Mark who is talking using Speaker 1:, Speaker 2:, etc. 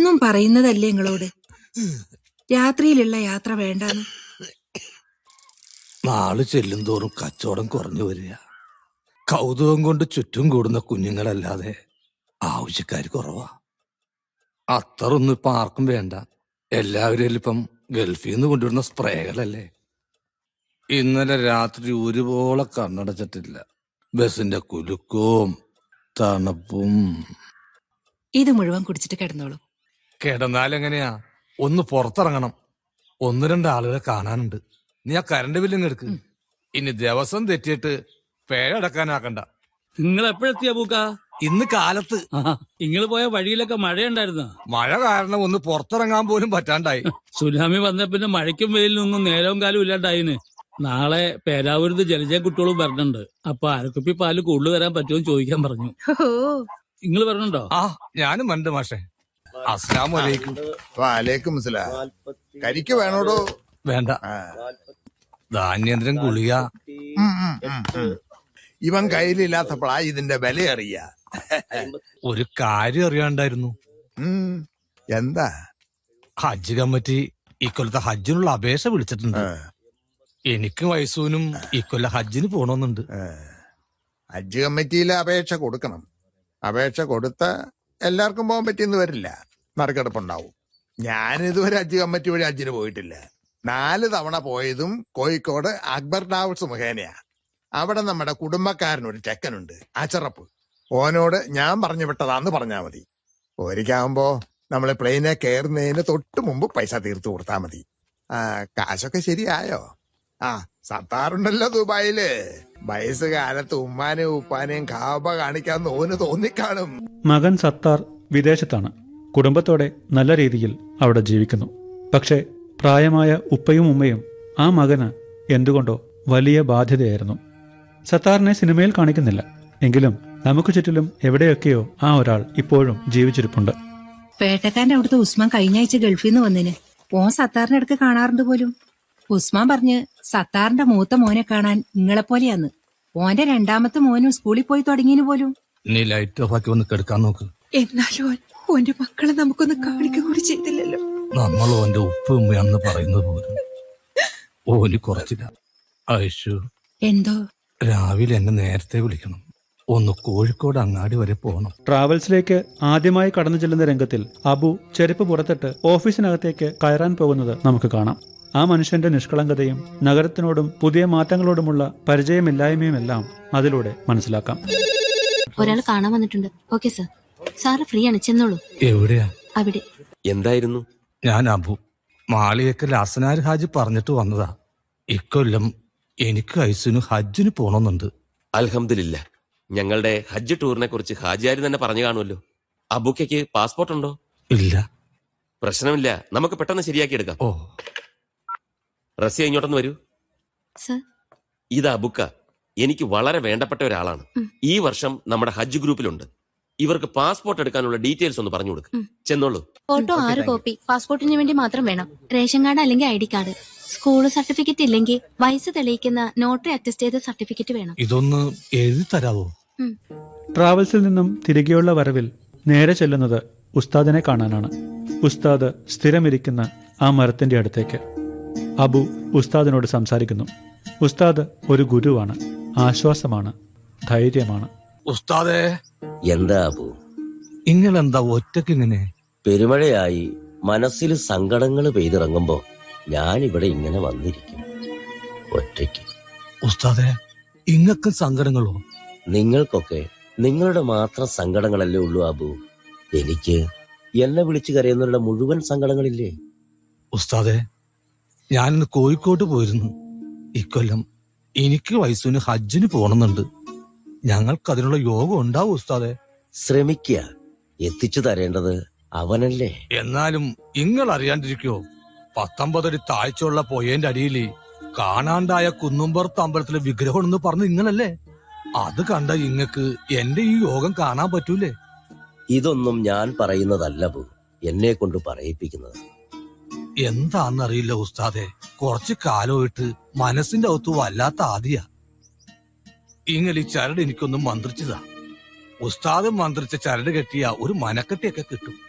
Speaker 1: എന്നും പറയുന്നതല്ലേ നിങ്ങളോട് രാത്രിയിലുള്ള യാത്ര വേണ്ടാന്ന്
Speaker 2: നാള് ചെല്ലും തോറും കച്ചവടം കുറഞ്ഞു വരിക കൗതുകം കൊണ്ട് ചുറ്റും കൂടുന്ന കുഞ്ഞുങ്ങളല്ലാതെ ആവശ്യക്കാർ കുറവാ അത്രയൊന്നും ഇപ്പൊ ആർക്കും വേണ്ട എല്ലാവരും ഇപ്പം ഗൾഫിൽ നിന്ന് കൊണ്ടുവരുന്ന സ്പ്രേകളല്ലേ ഇന്നലെ രാത്രി ഒരുപോലെ കണ്ണടച്ചിട്ടില്ല ബസിന്റെ കുലുക്കവും തണുപ്പും
Speaker 1: ഇത് മുഴുവൻ കുടിച്ചിട്ട് കിടന്നോളൂ
Speaker 2: കിടന്നാലെങ്ങനെയാ ഒന്ന് പുറത്തിറങ്ങണം ഒന്ന് രണ്ട് ആളുകളെ കാണാനുണ്ട് നീ ആ കരണ്ട് ബില്ലിങ് എടുക്ക് ഇനി ദിവസം തെറ്റിയിട്ട് പേരടക്കാനാക്കണ്ട
Speaker 3: നിങ്ങൾ എപ്പോഴെത്തിയ പൂക്ക
Speaker 2: ഇന്ന് കാലത്ത്
Speaker 3: നിങ്ങൾ പോയ വഴിയിലൊക്കെ മഴയുണ്ടായിരുന്ന
Speaker 2: മഴ കാരണം ഒന്ന് പുറത്തിറങ്ങാൻ പോലും പറ്റാണ്ടായി
Speaker 3: സുനാമി വന്ന പിന്നെ മഴയ്ക്കും വെയിലിനൊന്നും നേരവും കാലം ഇല്ലാണ്ടായിന് നാളെ പേരാവൂരത്ത് ജലജയ കുട്ടികളും വരണുണ്ട് അപ്പൊ അരക്കുപ്പി പാല് കൂടുതൽ തരാൻ പറ്റുമോ എന്ന് ചോദിക്കാൻ പറഞ്ഞു
Speaker 1: ഓ
Speaker 3: നിങ്ങൾ വരണുണ്ടോ
Speaker 2: ആ ഞാനും മണ്ട് മാഷേ അസ്ലാം വലൈക്കും
Speaker 4: വാലേക്കും സലാം കരിക്ക് വേണോടോ
Speaker 2: വേണ്ട
Speaker 4: ആ.
Speaker 2: ധാന്യേന്ദ്രൻ ഗുളിക
Speaker 4: ഉം, ഉം, ഉം, ഉം. ഇവൻ കയ്യിലില്ലാത്തപ്പോഴാ ഇതിന്റെ വില അറിയ
Speaker 2: ഒരു കാര്യം അറിയാണ്ടായിരുന്നു
Speaker 4: എന്താ
Speaker 2: ഹജ്ജ് കമ്മിറ്റി ഇക്കൊല്ലത്തെ ഹജ്ജിനുള്ള അപേക്ഷ വിളിച്ചിട്ടുണ്ട്
Speaker 4: ആ,
Speaker 2: എനിക്ക് വയസ്സൂനും ഇക്കൊല്ലം ഹജ്ജിന് പോണമെന്നുണ്ട്
Speaker 4: ആ. ഹജ്ജ് കമ്മിറ്റിയിൽ അപേക്ഷ കൊടുക്കണം അപേക്ഷ കൊടുത്ത എല്ലാവർക്കും പോകാൻ പറ്റിയെന്ന് വരില്ല നറുക്കെടുപ്പുണ്ടാവും ഞാൻ ഇതുവരെ ഹജ്ജ് കമ്മിറ്റി വഴി ഹജ്ജിന് പോയിട്ടില്ല നാല് തവണ പോയതും കോഴിക്കോട് അക്ബർ ട്രാവൽസ് മുഖേനയാ അവിടെ നമ്മുടെ കുടുംബക്കാരനൊരു ചെക്കനുണ്ട് അച്ചറപ്പ് ഓനോട് ഞാൻ പറഞ്ഞു വിട്ടതാന്ന് പറഞ്ഞാ മതി ഒരിക്കാവുമ്പോ നമ്മള് പ്ലെയിനെ കയറുന്നതിന് തൊട്ട് മുമ്പ് പൈസ തീർത്തു കൊടുത്താ മതി ആ കാശൊക്കെ ശരിയായോ ആ സത്താറുണ്ടല്ലോ ദുബായില് വയസ്സുകാലത്ത് ഉമ്മാനെയും ഉപ്പാനെയും കാബ കാണിക്കാന്ന് ഓന് തോന്നിക്കാണും
Speaker 5: മകൻ സത്താർ വിദേശത്താണ് കുടുംബത്തോടെ നല്ല രീതിയിൽ അവിടെ ജീവിക്കുന്നു പക്ഷേ പ്രായമായ ഉപ്പയും ഉമ്മയും ആ മകന് എന്തുകൊണ്ടോ വലിയ ബാധ്യതയായിരുന്നു സത്താറിനെ സിനിമയിൽ കാണിക്കുന്നില്ല എങ്കിലും നമുക്ക് ചുറ്റിലും എവിടെയൊക്കെയോ ആ ഒരാൾ ഇപ്പോഴും ജീവിച്ചിരിപ്പുണ്ട്
Speaker 1: പേട്ടക്കാരന്റെ അവിടുത്തെ ഉസ്മാൻ കഴിഞ്ഞ ആഴ്ച ഗൾഫിൽ നിന്ന് വന്നിന് ഓൻ സത്താറിന്റെ അടുക്ക് കാണാറുണ്ട് പോലും ഉസ്മാൻ പറഞ്ഞ് സത്താറിന്റെ മൂത്ത മോനെ കാണാൻ നിങ്ങളെപ്പോലെയാന്ന് ഓന്റെ രണ്ടാമത്തെ മോനും സ്കൂളിൽ പോയി തുടങ്ങിയന് പോലും
Speaker 2: നീ ലൈറ്റ് ഓഫ് ആക്കി വന്ന് കെടുക്കാൻ നോക്ക്
Speaker 1: എന്നാലും ഓൻ ഓന്റെ മക്കളെ നമുക്കൊന്ന് കാണിക്ക കൂടി ചെയ്തില്ലല്ലോ
Speaker 2: നമ്മൾ ഓന്റെ ഉപ്പ് ഉമ്മയാണെന്ന് പറയുന്നത് പോലും ഓന് കുറച്ചില്ല ഐഷു
Speaker 1: എന്തോ
Speaker 2: രാവിലെ എന്നെ നേരത്തെ വിളിക്കണം ഒന്ന് കോഴിക്കോട് അങ്ങാടി വരെ പോകണം
Speaker 5: ട്രാവൽസിലേക്ക് ആദ്യമായി കടന്നു ചെല്ലുന്ന രംഗത്തിൽ അബു ചെരുപ്പ് പുറത്തിട്ട് ഓഫീസിനകത്തേക്ക് കയറാൻ പോകുന്നത് നമുക്ക് കാണാം ആ മനുഷ്യന്റെ നിഷ്കളങ്കതയും നഗരത്തിനോടും പുതിയ മാറ്റങ്ങളോടുമുള്ള പരിചയമില്ലായ്മയുമെല്ലാം അതിലൂടെ മനസ്സിലാക്കാം
Speaker 6: ഒരാൾ കാണാൻ വന്നിട്ടുണ്ട് ഓക്കെ സർ സാറ് ഫ്രീ ആണ് ചെന്നോളൂ
Speaker 2: എവിടെയാ
Speaker 6: അവിടെ
Speaker 7: എന്തായിരുന്നു
Speaker 2: ഞാൻ അബു മാളിയേക്കൽ അസനാർ ഹാജി പറഞ്ഞിട്ട് വന്നതാ ഇക്കൊല്ലം എനിക്ക് ഐസിനു ഹജ്ജിന് പോണമെന്നുണ്ട്
Speaker 7: അൽഹംദുലില്ല ഞങ്ങളുടെ ഹജ്ജ് ടൂറിനെ കുറിച്ച് ഹാജിയാരി തന്നെ പറഞ്ഞു കാണുമല്ലോ അബുക്കയ്ക്ക് പാസ്പോർട്ട് ഉണ്ടോ
Speaker 2: ഇല്ല
Speaker 7: പ്രശ്നമില്ല നമുക്ക് പെട്ടെന്ന് ശരിയാക്കി എടുക്കാം
Speaker 2: ഓ
Speaker 7: റസിയ ഇങ്ങോട്ടൊന്ന് വരൂ
Speaker 6: സർ
Speaker 7: ഇത് അബുക്ക എനിക്ക് വളരെ വേണ്ടപ്പെട്ട ഒരാളാണ് ഈ വർഷം നമ്മുടെ ഹജ്ജ് ഗ്രൂപ്പിലുണ്ട് ഇവർക്ക് പാസ്പോർട്ട് എടുക്കാനുള്ള ഡീറ്റെയിൽസ് ഒന്ന് പറഞ്ഞു കൊടുക്ക് ചെന്നോളൂ
Speaker 6: ഫോട്ടോ ആറ് കോപ്പി പാസ്പോർട്ടിന് വേണ്ടി മാത്രം വേണം റേഷൻ കാർഡ് അല്ലെങ്കിൽ I D card school certificate ഇല്ലെങ്കിൽ വയസ്സ് തെളിയിക്കുന്ന നോട്ടറി അറ്റസ്റ്റ് ചെയ്ത സർട്ടിഫിക്കറ്റ് വേണം
Speaker 2: ഇതൊന്ന് എഴുതി തരാവോ
Speaker 6: ഉം.
Speaker 5: ട്രാവൽസിൽ നിന്നും തിരികെയുള്ള വരവിൽ നേരെ ചെല്ലുന്നത് ഉസ്താദിനെ കാണാനാണ് ഉസ്താദ് സ്ഥിരമിരിക്കുന്ന ആ മരത്തിന്റെ അടുത്തേക്ക് അബു ഉസ്താദിനോട് സംസാരിക്കുന്നു ഉസ്താദ് ഒരു ഗുരുവാണ് ആശ്വാസമാണ് ധൈര്യമാണ്
Speaker 2: ഉസ്താദേ
Speaker 8: എന്താ അബു
Speaker 2: ഇങ്ങളെന്താ ഒറ്റക്ക് ഇങ്ങനെ
Speaker 8: പെരുമഴയായി മനസ്സിൽ സങ്കടങ്ങൾ പെയ്തിറങ്ങുമ്പോ ഞാൻ ഇവിടെ ഇങ്ങനെ വന്നിരിക്കും ഒറ്റയ്ക്ക്
Speaker 2: ഉസ്താദേ ഇങ്ങക്കും സങ്കടങ്ങളോ
Speaker 8: നിങ്ങൾക്കൊക്കെ നിങ്ങളുടെ മാത്രം സങ്കടങ്ങളല്ലേ ഉള്ളൂ അബു എനിക്ക് എന്നെ വിളിച്ചു കരയുന്നവരുടെ മുഴുവൻ സങ്കടങ്ങളില്ലേ
Speaker 2: ഉസ്താദെ ഞാനിന്ന് കോഴിക്കോട്ട് പോയിരുന്നു ഇക്കൊല്ലം എനിക്ക് വയസ്സുവിന് ഹജ്ജിന് പോണമെന്നുണ്ട് ഞങ്ങൾക്ക് അതിനുള്ള യോഗം ഉണ്ടാവും ഉസ്താദെ
Speaker 8: ശ്രമിക്കുക എത്തിച്ചു തരേണ്ടത് അവനല്ലേ
Speaker 2: എന്നാലും ഇങ്ങൾ അറിയാണ്ടിരിക്കോ പത്തൊമ്പതടി താഴ്ചയുള്ള പൊയേന്റെ അടിയിൽ കാണാണ്ടായ കുന്നുംപുറത്ത് അമ്പലത്തിലെ വിഗ്രഹം എന്ന് പറഞ്ഞ് നിങ്ങളല്ലേ അത് കണ്ട ഇങ്ങക്ക് എന്റെ ഈ യോഗം കാണാൻ പറ്റൂലേ
Speaker 8: ഇതൊന്നും ഞാൻ പറയുന്നതല്ല അബു എന്നെ കൊണ്ട് പറയിപ്പിക്കുന്നത്
Speaker 2: എന്താന്നറിയില്ല ഉസ്താദെ കുറച്ച് കാലമായിട്ട് മനസ്സിന്റെ അകത്ത് വല്ലാത്ത ആദിയ ഇങ്ങനെ ഈ ചരട് എനിക്കൊന്നും മന്ത്രിച്ചതാ ഉസ്താദ് മന്ത്രിച്ച ചരട് കെട്ടിയ ഒരു മനക്കെട്ടിയൊക്കെ കിട്ടും